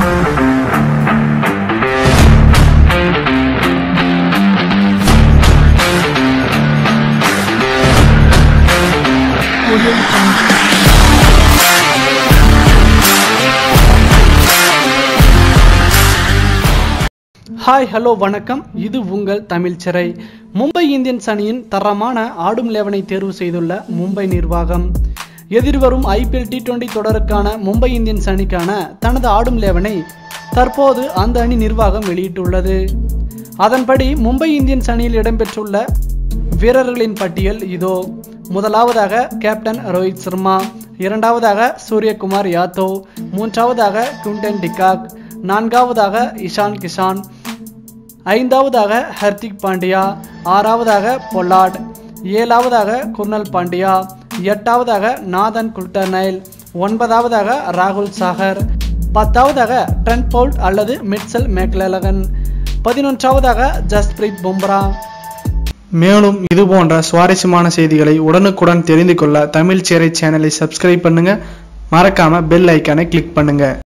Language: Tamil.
Audio Jungle. ஹாய் ஹலோ வணக்கம் இது உங்கள் தமிழ் சிறை மும்பை இந்தியன்ஸ் அணியின் தரமான ஆடும் லேவனை தேர்வு செய்துள்ள மும்பை நிர்வாகம் எதிர்வரும் ஐபிஎல் டி டுவெண்டி தொடருக்கான மும்பை இந்தியன்ஸ் அணிக்கான தனது ஆடும் லேவனை தற்போது அந்த அணி நிர்வாகம் வெளியிட்டுள்ளது அதன்படி மும்பை இந்தியன்ஸ் அணியில் இடம்பெற்றுள்ள வீரர்களின் பட்டியல் இதோ முதலாவதாக கேப்டன் ரோஹித் சர்மா இரண்டாவதாக சூரியகுமார் யாதவ் மூன்றாவதாக குண்டன் டிகாக் நான்காவதாக இஷான் கிஷான் ஐந்தாவதாக ஹர்திக் பாண்டியா ஆறாவதாக பொல்லாட் ஏழாவதாக குர்னல் பாண்டியா எட்டாவதாக நாதன் குல்டர்னைல் ஒன்பதாவதாக ராகுல் சாகர் பத்தாவதாக ட்ரெண்ட் பவுல்ட் அல்லது மிட்சல் மேக்லலகன் பதினொன்றாவதாக ஜஸ்பிரீத் பும்ரா மேலும் இது போன்ற சுவாரஸ்யமான செய்திகளை உடனுக்குடன் தெரிந்து கொள்ள தமிழ் சேரை சேனலை சப்ஸ்கிரைப் பண்ணுங்க மறக்காம பெல் ஐக்கானை கிளிக் பண்ணுங்க